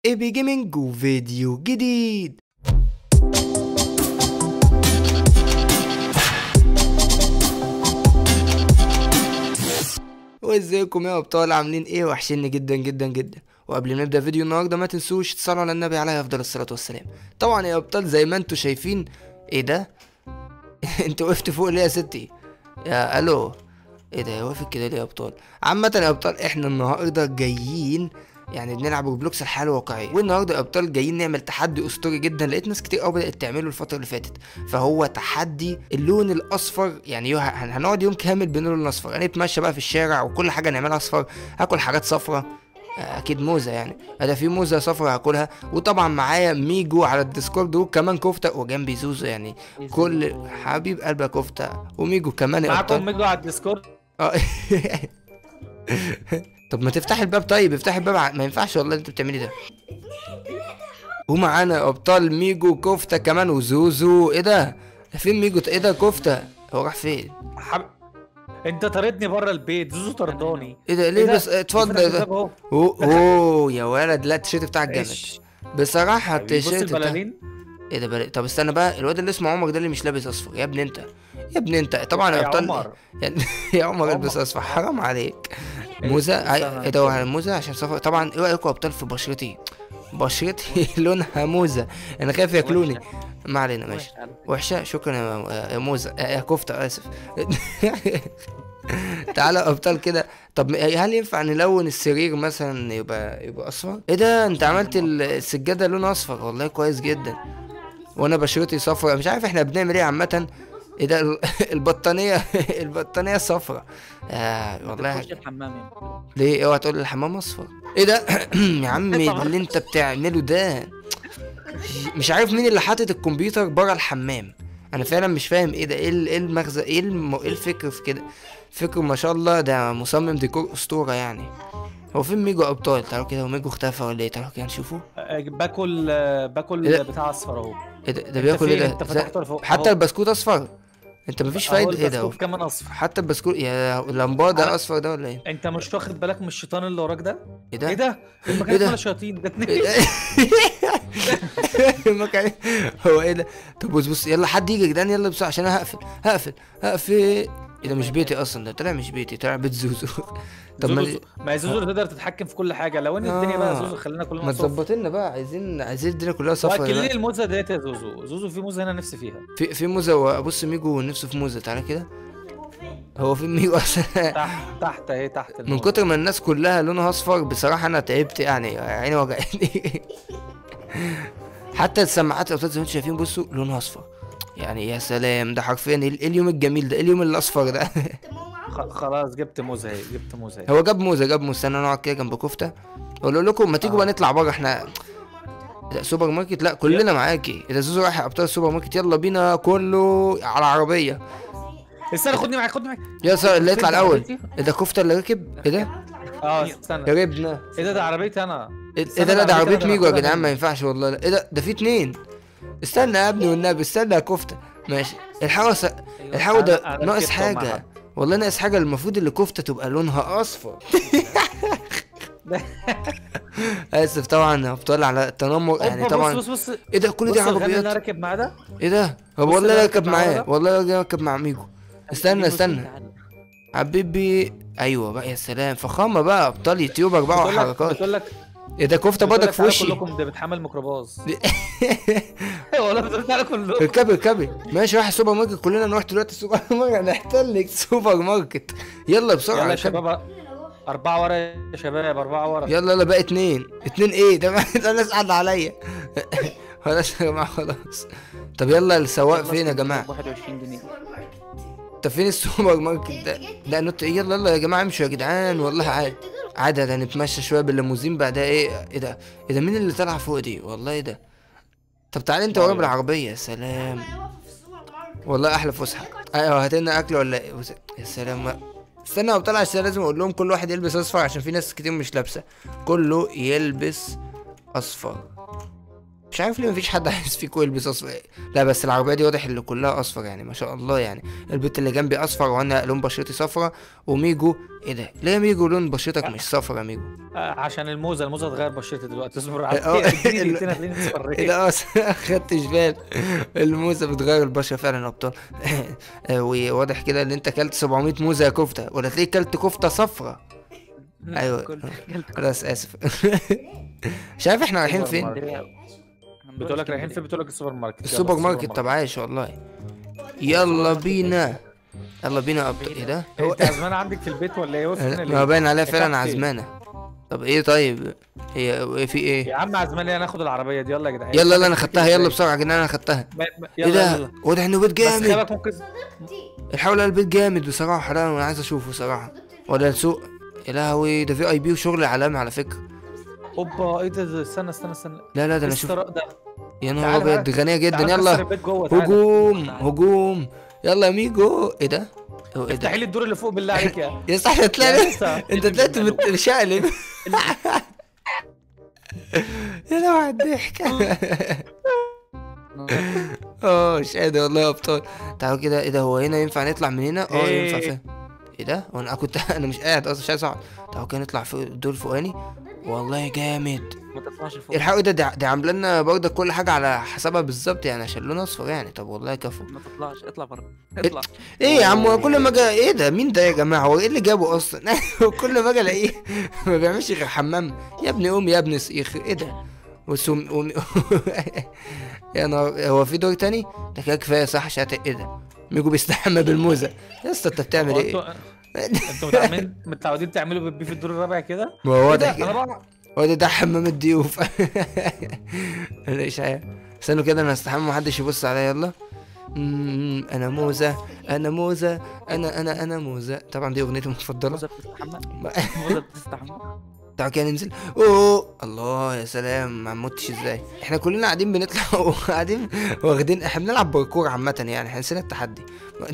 ايبي جيمنج وفيديو جديد وازيكم يا ابطال عاملين ايه وحشني جدا جدا جدا وقبل ما نبدا فيديو النهارده ما تنسوش تصلوا على النبي عليه افضل الصلاه والسلام طبعا يا ابطال زي ما انتوا شايفين ايه ده انت وقفت فوق ليه يا ستي يا الو ايه ده واقف كده ليه يا ابطال عامه يا ابطال احنا النهارده جايين يعني بنلعب روبلوكس الحياه الواقعيه والنهارده يا ابطال جايين نعمل تحدي اسطوري جدا لقيت ناس كتير قوي بدات تعمله الفتره اللي فاتت فهو تحدي اللون الاصفر يعني يو- هن- هنقعد يوم كامل باللون الاصفر هنتمشى بقى في الشارع وكل حاجه نعملها اصفر هاكل حاجات صفرة اكيد موزه يعني ده في موزه صفرا هاكلها وطبعا معايا ميجو على الديسكورد وكمان كفته وجنبي زوزو يعني كل حبيب قلبك كفته وميجو كمان يا معاكم ابطال ميجو على الديسكورد اه طب ما تفتح الباب طيب افتح الباب ع- ما ينفعش والله اللي انت بتعملي ده ومعانا ابطال ميجو كفته كمان وزوزو ايه ده فين ميجو ايه ده كفته هو راح فين حب... انت طردني بره البيت زوزو طرداني ايه ده ليه إيه ده؟ بس اتفضل في ده كتاب أهو. اوه أوه، يا ولد لا التيشيرت بتاعك جامد إيش؟ بصراحه حبيبي، بص التيشيرت بتاعك البلالين ايه ده بل... طب استنى بقى الواد اللي اسمه عمر ده اللي مش لابس اصفر يا ابني انت يا ابني انت طبعا يا ابطال عمر. يعني يا عمر عمر. البس اصفر حرام عليك موزه استنى. ايه ده هو موزه عشان صفر طبعا ايه رايكم يا ابطال في بشرتي بشرتي لونها موزه انا خايف ياكلوني ما علينا ماشي وحشه شكرا يا يا موزه يا كفته اسف تعالى يا ابطال كده طب هل ينفع نلون السرير مثلا يبقى يبقى اصفر ايه ده انت عملت ال- السجاده لون اصفر والله كويس جدا وانا بشرتي صفرا مش عارف احنا بنعمل ايه عامه ايه ده ال- البطانيه البطانيه صفرا آه والله تخش الحمام يعني. ليه اوعى تقول الحمام اصفر ايه ده يا عمي ده اللي انت بتعمله ده مش عارف مين اللي حاطط الكمبيوتر بره الحمام انا فعلا مش فاهم ايه ده ايه ال- ايه المغزى ايه الم... ايه الفكر في كده فكر ما شاء الله ده مصمم ديكور اسطوره يعني هو فين ميجو ابطال تعالوا كده هو ميجو اختفى ولا ايه تعالوا كده نشوفه أه، باكل أه، باكل إيه ده؟ بتاع اصفر اهو ايه ده, ده أنت بياكل ايه فين؟ ده انت زي- فتحته لفوق حتى أهو. البسكوت اصفر انت مفيش أهو فايده ايه ده البسكوت كمان اصفر حتى البسكوت يا اللمبادة أنا- اصفر ده ولا ايه انت مش واخد بالك من الشيطان اللي وراك ده ايه ده ايه ده إيه المكان ده؟ مال الشياطين ده اتنين إيه ده؟ المكان هو ايه ده طب بص بص يلا حد يجي يا جدعان يلا بسرعه عشان انا هقفل هقفل هقفل ايه ده مش بيتي اصلا ده طلع مش بيتي طلع بيت زوزو طب ما زوزو ما هي زوزو اللي تقدر تتحكم في كل حاجه لو ان الدنيا بقى آه. زوزو خلينا كلنا ما صفر تظبط لنا بقى عايزين عايزين الدنيا كلها صفرا واكل لي دلوقتي. الموزه ديت يا زوزو زوزو في موزه هنا نفسي فيها في في موزه وابص ميجو نفسه في موزه تعالى كده هو في ميجو اصلا تحت تحت اهي تحت من الموزة. كتر ما الناس كلها لونها اصفر بصراحه انا تعبت يعني عيني وجعتني حتى السماعات يا استاذ زي ما انتم شايفين بصوا لونها اصفر يعني يا سلام ده حرفيا ايه إيه اليوم الجميل ده إيه اليوم الاصفر ده خ- خلاص جبت موزه اهي جبت موزه اهي هو جاب موزه جاب موزه استنى نقعد كده جنب كفته اقول لكم ما تيجوا بقى نطلع بره احنا لا سوبر ماركت لا كلنا معاكي اذا زوزو رايح ابطال السوبر ماركت يلا بينا كله على عربيه استنى خدني معاك خدني معاك يا سلام اللي يطلع فين الاول عربيتي؟ ايه ده كفته اللي ركب ايه ده اه استنى هربنا ايه ده ده عربيتي انا ايه استنى ده لا ده ده عربية عربيتي ميجو يا أنا جدعان هاخدها ما ينفعش والله لا ايه ده ده في اتنين استنى يا ابني والنبي استنى يا كفتة ماشي الحقوا س... الحقوا أنا- ده أنا ناقص ركبت ومع حاجة حد. والله ناقص حاجة المفروض اللي كفتة تبقى لونها أصفر آسف طبعا يا ابطال على التنمر يعني أوبا، طبعا بص بص بص ايه ده كل بص دي الغني اللي انا عربيات راكب معاه ده ايه ده هو بص والله ده لا راكب راكب معاه معاه ده. والله لا راكب مع ميجو استنى استنى حبيبي ايوه بقى يا سلام فخامة بقى ابطال يوتيوبر بقى بتقول لك وحركات بتقول لك ايه ده كفتة بتقول بدك لك في تعالوا وشي كلكم ده بتحمل ميكروباص ايوه والله بتقول تعالوا كلكم اركبي اركبي ماشي رايح السوبر ماركت كلنا نروح دلوقتي السوبر ماركت نحتل السوبر ماركت يلا بسرعه يلا يا اركبي. شباب أربعة ورا يا شباب أربعة ورا يلا يلا بقى اتنين اتنين ايه ده ده الناس قاعده عليا خلاص يا جماعه خلاص طب يلا السواق فين يا جماعه 21 جنيه طب فين السوبر ماركت ده ده نط يلا يلا يا جماعه امشوا يا جدعان والله عادي عادي ده نتمشى شويه بالليموزين بعدها ايه ايه ده ايه ده مين اللي طلع فوق دي والله ايه ده طب تعالى انت ورايا بالعربيه يا سلام والله احلى فسحه ايوه هات لنا اكل ولا ايه بص- يا سلام استنى وطلع عشان لازم اقول لهم كل واحد يلبس اصفر عشان في ناس كتير مش لابسه كله يلبس اصفر مش عارف ليه مفيش حد عايز فيكم يلبس اصفر لا بس العربيه دي واضح اللي كلها اصفر يعني ما شاء الله يعني البنت اللي جنبي اصفر وانا لون بشرتي صفرة وميجو ايه ده ليه يا ميجو لون بشرتك مش صفرة يا ميجو آه، عشان الموزه الموزه اتغير بشرتي دلوقتي اصبر آه، عليا اديني ال- دقيقتين هتلاقيني ايه اصفريت ده اصلا خدتش بال الموزه بتغير البشره فعلا يا ابطال آه، وواضح كده ان انت كلت 700 موزه يا كفته ولا تلاقيك كلت كفته صفرة ايوه كل- كلت خلاص اسف مش عارف احنا رايحين فين كل- بتقول لك رايحين فين بتقول لك السوبر ماركت يلا، السوبر ماركت طب عايش والله يلا بينا يلا بينا يا ابطال ايه ده هو انت عزمان عندك في البيت ولا ايه وقف هنا ما هو ليه؟ باين عليها فعلا كابتن. عزمانه طب ايه طيب هي إيه في ايه يا عم عزمان ليه ناخد العربيه دي يلا يا جدعان يلا يلا انا خدتها يلا بسرعه يا جدعان انا خدتها ما- ما- ايه يلا ده يلا واضح انه بيت بس خلي جامد بالك ممكن الحول على البيت جامد بصراحه لا انا عايز اشوفه صراحه ولا السوق يا لهوي ده في اي بي وشغل عالمي على فكره اوبا ايه ده ده استنى استنى استنى لا لا ده انا لسه اشوف را- ده يا نهار تعال ابيض دي غنيه جدا تعال نكسر يلا البيت جوه تعالى. هجوم هجوم يلا يا ميجو ايه ده هو ايه افتحي ده لي الدور اللي فوق بالله عليك يا يا صح يا طلعت لسه. انت طلعت متشقلب يا لو على الضحك اه مش قادر والله يا ابطال تعالوا كده ايه ده هو هنا ينفع نطلع من هنا اه إيه. ينفع فين ايه ده وانا كنت انا مش قاعد اصلا مش عايز اقعد تعالوا كده نطلع فوق الدور الفوقاني والله جامد ما تطلعش فوق الحقوا ده دي دي عامله لنا برضه كل حاجه على حسابها بالظبط يعني عشان لون اصفر يعني طب والله كفو ما تطلعش اطلع بره اطلع ايه يا عم هو كل ما اجي ايه ده مين ده يا جماعه هو ايه اللي جابه اصلا كل ما اجي الاقيه ما بيعملش غير حمام يا ابني قوم يا ابني صيخ ايه ده وسوم قوم يا نهار هو في دور تاني ده كده كفايه صح شاتق ايه ده ميجو بيستحمى بالموزه يا اسطى انت بتعمل هو ايه انتوا انتوا متعودين متعودين تعملوا بيبي في الدور الرابع كده ما هو ايه واضح ده كده انا بقى هو ده, ده حمام الضيوف انا مش عارف استنوا كده انا هستحمى محدش يبص عليا يلا مم، انا موزه انا موزه انا انا انا موزه طبعا دي اغنيتي المفضله موزه بتستحمى موزه بتستحمى تعالوا كده ننزل اوه الله يا سلام ما متش ازاي احنا كلنا قاعدين بنطلع وقاعدين واخدين احنا بنلعب باركور عامه يعني احنا نسينا التحدي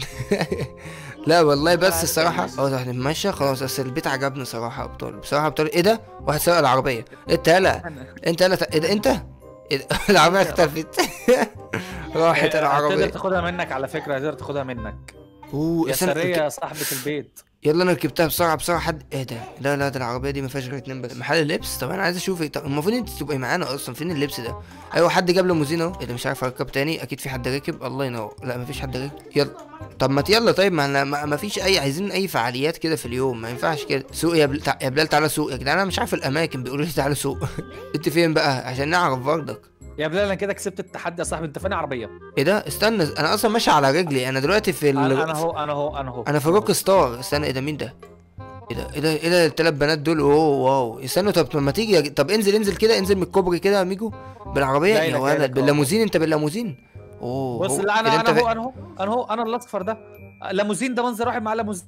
لا والله بس الصراحه اه احنا بنمشي خلاص اصل البيت عجبني صراحه يا ابطال بصراحه يا ابطال ايه ده واحد سرق العربيه انت يلا انا انت يلا ايه ده انت إيه ده؟ العربيه اختفت راحت تقدر العربيه تاخدها منك على فكره تقدر تاخدها منك اوه يا استنى، سريه يا صاحبه البيت يلا انا ركبتها بسرعه بسرعه حد ايه ده لا لا ده العربيه دي ما فيهاش غير اتنين بس محل اللبس طب انا عايز اشوف إيه؟ طب المفروض انت تبقي معانا اصلا فين اللبس ده ايوه حد جاب ليموزين اهو اللي مش عارف اركب تاني اكيد في حد راكب الله ينور لا ما فيش حد راكب يلا طب ما يلا طيب ما احنا ما ما فيش اي عايزين اي فعاليات كده في اليوم ما ينفعش كده سوق يا بل... تع- يا بلال تعالى سوق يا جدعان انا مش عارف الاماكن بيقولوا لي تعالى سوق انت فين بقى عشان نعرف برضك يا بلال انا كده كسبت التحدي يا صاحبي انت فين عربيه ايه ده استنى انا اصلا ماشي على رجلي انا دلوقتي في ال... انا أنا اهو انا اهو انا اهو انا في روك ستار استنى ايه ده مين ده ايه ده ايه ده ايه ده التلات بنات دول اوه واو استنوا طب طب ما تيجي يا ج- طب انزل انزل كده انزل من الكوبري كده يا ميجو بالعربيه جاي يا لك، جاي ولد لك، بالليموزين انت بالليموزين اوه بص هو- لا إيه انا ده انت انا هو في- انا هو انا هو انا الاصفر ده ليموزين ده منظر واحد معاه ليموزين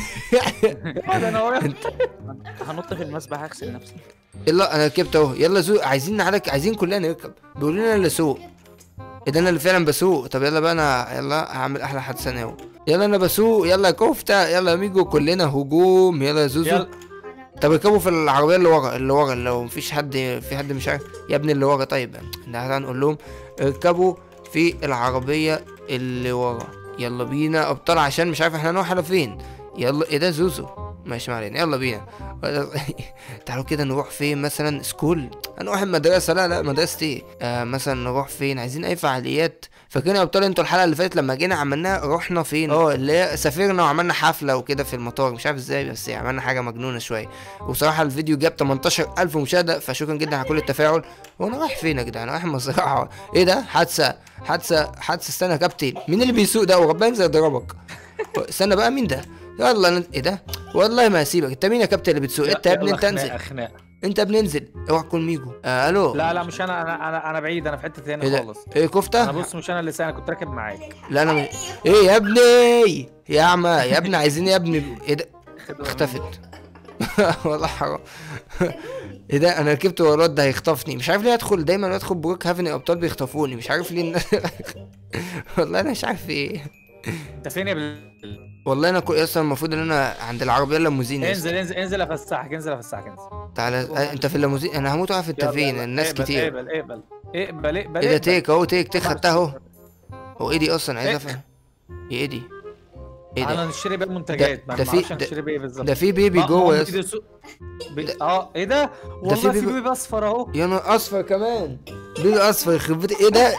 يا ده انا هو هنط في المسبح هغسل نفسي يلا انا ركبت اهو يلا زو عايزين نعرك عايزين كلنا نركب بيقولوا لنا اللي سوق ايه ده انا اللي فعلا بسوق طب يلا بقى انا يلا هعمل احلى حادثه انا اهو يلا انا بسوق يلا يا كفته يلا يا ميجو كلنا هجوم يلا يا زوزو يلا طب اركبوا في العربيه اللي ورا اللي ورا لو مفيش حد في حد مش عارف يا ابني اللي ورا طيب ده هنقول لهم اركبوا في العربيه اللي ورا يلا بينا ابطال عشان مش عارف احنا هنروح على فين يلا ايه ده زوزو ماشي ما علينا يلا بينا تعالوا كده نروح فين مثلا سكول هنروح المدرسه لا لا مدرسه ايه آه مثلا نروح فين عايزين اي فعاليات فاكرين يا ابطال انتوا الحلقه اللي فاتت لما جينا عملناها رحنا فين اه اللي هي سافرنا وعملنا حفله وكده في المطار مش عارف ازاي بس عملنا حاجه مجنونه شويه وبصراحه الفيديو جاب 18000 مشاهده فشكرا جدا على كل التفاعل هو انا رايح فين يا جدعان رايح مزرعه ايه ده حادثه حادثه حادثه استنى يا كابتن مين اللي بيسوق ده وربنا ينزل يضربك استنى بقى مين ده يلا أنا... ايه ده والله ما هسيبك انت مين يا كابتن اللي بتسوق انت يا ابني يلا انت انزل خناقة- خناقة. انت يا ابني انزل اوعى تكون ميجو آه الو لا لا مش انا انا انا انا بعيد انا في حته ايه ثانيه ده خالص ايه كفته انا بص مش انا اللي سايق انا كنت راكب معاك لا انا مش... ايه يا ابني يا عم يا ابني عايزين يا ابني ايه ده اختفت والله حرام ايه ده انا ركبت ورا الواد ده هيخطفني مش عارف ليه ادخل دايما ادخل بروك هافن الابطال بيخطفوني مش عارف ليه الناس والله انا مش عارف في ايه انت فين يا بل... والله انا كو... اصلا المفروض ان انا عند العربيه الليموزين يا اسطى. انزل انزل انزل افسحك انزل افسحك انزل تعالى آه، انت في الليموزين انا هموت واقف انت يلا، فين يلا. الناس اقبل، كتير اقبل اقبل اقبل اقبل ايه ده اقبل. تيك اهو تيك تيك خدتها اهو هو ايه دي اصلا عايز تيك. افهم ايه ايه دي ايه انا ده نشتري بقى منتجات ده- ما ده في- نعرفش ده- نشتري بايه بالظبط ده في بيبي ما- ما جوه هو يا بيدي اسطى. سوق- بي... اه ايه ده والله في في بيبي- بيبي اصفر اهو يا نهار اصفر كمان بيبي اصفر يخرب بيت ايه ده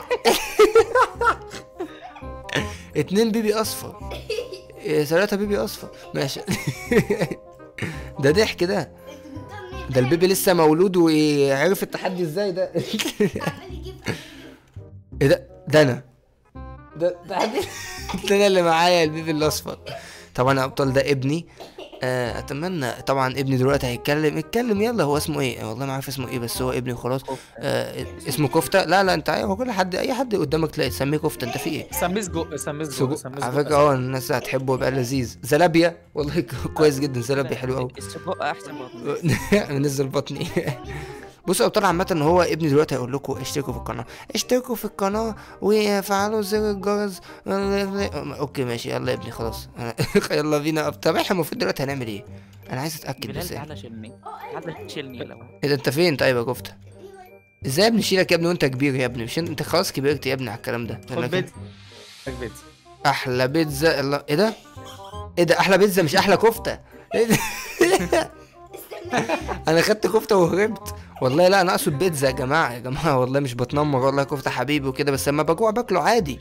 اتنين بيبي اصفر إيه، ثلاثة بيبي اصفر ماشي ده ضحك ده ده البيبي لسه مولود وعرف التحدي ازاي ده ايه ده ده انا ده تحدي ده انا اللي معايا البيبي الاصفر طبعا يا ابطال ده ابني آه، اتمنى طبعا ابني دلوقتي هيتكلم اتكلم يلا هو اسمه ايه والله ما عارف اسمه ايه بس هو ابني وخلاص آه اسمه كفته لا لا انت عارف هو كل حد اي حد قدامك تلاقي تسميه كفته انت في ايه سميه سجق سميه سجق سجق سميه على سجق فكره اه الناس هتحبه يبقى لذيذ زلابيا والله ك- كويس جدا زلابيا حلو قوي السجق احسن بطن منزل بطني بصوا يا ابطال عامة ان هو ابني دلوقتي هيقول لكم اشتركوا في القناة اشتركوا في القناة وفعلوا زر الجرس اوكي ماشي يلا يا ابني خلاص يلا بينا طب احنا المفروض دلوقتي هنعمل ايه؟ انا عايز اتاكد بلال بس إيه. تعالى شيلني تعالى شيلني لو ايه ده انت فين طيب يا كفته؟ ازاي يا ابني اشيلك يا ابني وانت كبير يا ابني مش انت انت خلاص كبرت يا ابني على الكلام ده خد لكن- بيتزا خد بيتزا احلى بيتزا الله ايه ده؟ ايه ده احلى بيتزا مش احلى كفته إيه ده؟ انا خدت كفته وهربت والله لا انا اقصد بيتزا يا جماعه يا جماعه والله مش بتنمر والله كفته حبيبي وكده بس لما بجوع باكله عادي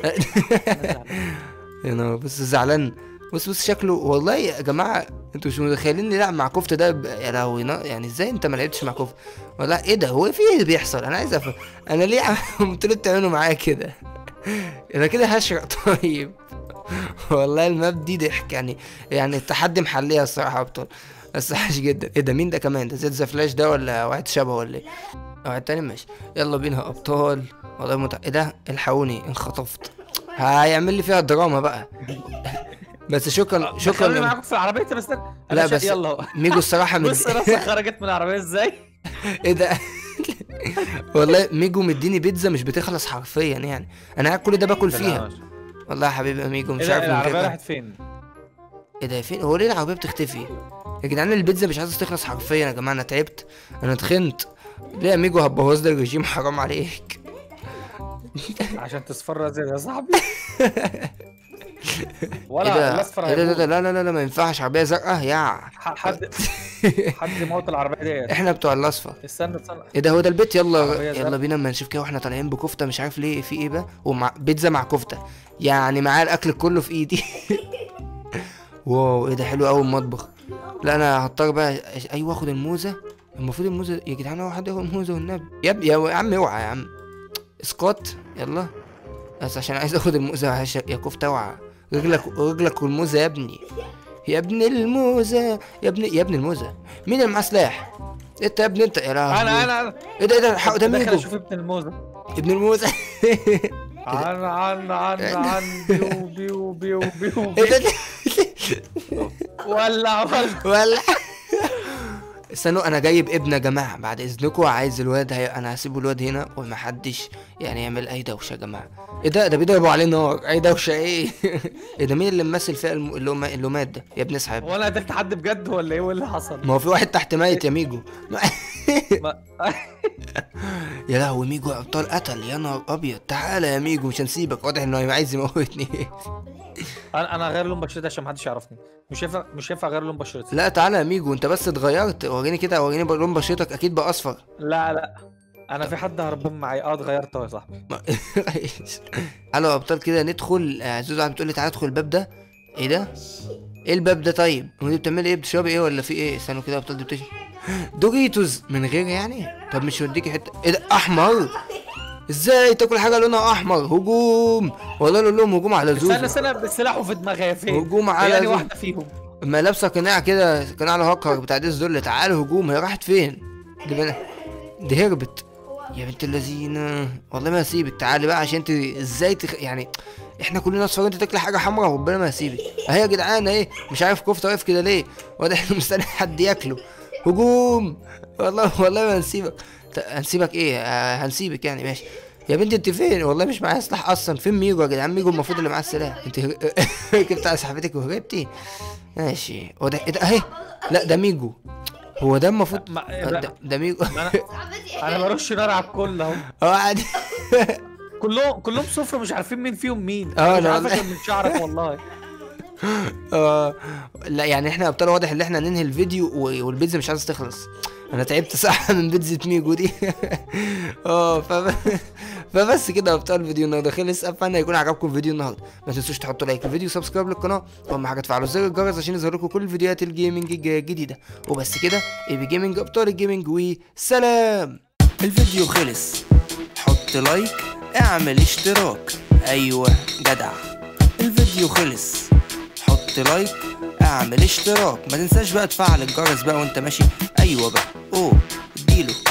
يا نهار بس زعلان بص بص شكله والله يا جماعه انتوا مش متخيلين لا مع كفته ده ب- يا لهوي نا- يعني ازاي انت ما لعبتش مع كفته والله ايه ده هو في ايه اللي بيحصل انا عايز افهم انا ليه قمت ليه بتعملوا معايا كده انا كده هشرق طيب والله الماب دي ضحك يعني يعني التحدي محليها الصراحه يا ابطال بس وحش جدا ايه ده مين ده كمان ده زيت فلاش ده ولا واحد شبه ولا ايه واحد تاني ماشي يلا بينا يا ابطال والله متع... ايه ده الحقوني انخطفت هيعمل لي فيها دراما بقى بس شكرا شكرا خلوني لم- معاكم في العربيه طب استنى لا أنا شا- بس يلا اهو ميجو الصراحه من بص راسك خرجت من العربيه ازاي ايه ده والله ميجو مديني بيتزا مش بتخلص حرفيا يعني انا قاعد كل ده باكل فيها والله يا حبيبي يا ميجو مش ايه ده عارف من العربيه كده راحت فين ايه ده فين هو ليه العربيه بتختفي يا جدعان البيتزا مش عايزه تخلص حرفيا يا جماعه انا تعبت انا اتخنت ليه يا ميجو هتبوظ لي الرجيم حرام عليك عشان تصفر زي يا صاحبي ايه ولا ده الاصفر ايه ده, ده, هيموت. ده لا لا لا لا ما ينفعش عربيه زرقاء يا ح- حد حد موت العربيه ديت احنا بتوع الاصفر استنى استنى ايه ده هو ده البيت يلا عربية يلا زرقاء. بينا اما نشوف كده واحنا طالعين بكفته مش عارف ليه في ايه بقى ومع بيتزا مع كفته يعني معايا الاكل كله في ايدي واو ايه ده حلو قوي المطبخ لا انا هضطر بقى أش- ايوه اخد الموزه المفروض الموزه يا جدعان هو حد ياخد الموزه والنبي يا اب- يا عم اوعى يا عم اسقاط يلا بس عشان عايز اخد الموزه عش- يا كفته اوعى رجلك رجلك والموزه يا ابني يا ابن الموزه يا ابن يا ابن الموزه مين اللي معاه سلاح انت يا ابني انت يا لهوي انا انا انا ايه ده ايه ده الحق ده داخل ميجو اشوف ابن الموزه ابن الموزه عن عن عن عن بيو بيو بيو بيو ايه ده ولع ولع ولا استنوا انا جايب ابن يا جماعه بعد اذنكم عايز الواد هي... انا هسيب الواد هنا ومحدش يعني يعمل اي دوشه يا جماعه ايه ده ده بيضربوا عليه نار اي دوشه ايه ايه ده مين اللي ممثل فيها الم... اللي هم- اللي مات ده يا ابن اسحب هو انا قتلت حد بجد ولا ايه واللي حصل؟ ما هو في واحد تحت ميت يا ميجو ما... يا لهوي ميجو يا ابطال قتل يا نهار ابيض تعالى يا ميجو مش هنسيبك واضح انه عايز يموتني انا انا هغير لون بشرتي عشان محدش يعرفني مش ينفع مش ينفع اغير لون بشرتي لا تعالى يا ميجو انت بس اتغيرت وريني كده وريني لون بشرتك اكيد بقى اصفر لا لا انا في حد هربان معايا اه اتغيرت أهو يا صاحبي الو يا ابطال كده ندخل آه، زوزو بتقول لي تعالى ادخل الباب ده ايه ده ايه الباب ده طيب هو دي بتعملي ايه بتشربي ايه ولا في ايه استنوا كده يا ابطال دي بتشرب دوجيتوز من غير يعني طب مش هوديكي حته ايه ده احمر ازاي تاكل حاجه لونها احمر هجوم والله اقول لهم هجوم على استنى زوزو استنى سلاحه في دماغي يا فين؟ هجوم على يعني زوزو. واحده فيهم اما لابسه قناع كده قناع الهكر بتاع ديس دول تعالوا هجوم هي راحت فين دي بنا دي هربت يا بنت اللذينه والله ما هسيبك تعالي بقى عشان انت ازاي تخ... يعني احنا كلنا اصفر انت تاكلي حاجه حمراء وربنا ما هسيبك اهي يا جدعان اهي مش عارف كفته واقف كده ليه واضح انه مستني حد ياكله هجوم والله والله ما هنسيبك ت- هنسيبك ايه آه هنسيبك يعني ماشي يا بنتي انت فين والله مش معايا سلاح اصلا فين ميجو يا جدعان ميجو المفروض اللي معاه السلاح انت هر- ركبت على صاحبتك وهربتي ماشي واضح ايه ده اهي لا ده ميجو هو ده المفروض ما- ده, ده ميجو انا انا برش نار على الكل اهو اه عادي كلهم كلهم صفر مش عارفين مين فيهم مين اه، مش لا عارف والله. عشان من شعرك والله اه لا يعني احنا ابطال واضح ان احنا ننهي الفيديو و- والبيتزا مش عايزه تخلص انا تعبت صح من بيتزا ميجو دي اه فب... فبس كده يا ابطال الفيديو النهارده خلص اتمنى يكون عجبكم الفيديو النهارده ما تنسوش تحطوا لايك للفيديو سبسكرايب للقناه واهم حاجه تفعلوا زر الجرس عشان يظهر لكم كل الفيديوهات الجيمنج الج- الجديده وبس كده اي بي جيمنج ابطال الجيمنج وسلام الفيديو خلص حط لايك اعمل اشتراك ايوه جدع الفيديو خلص حط لايك اعمل اشتراك ما تنساش بقى تفعل الجرس بقى وانت ماشي ايوه بقى اوه اديله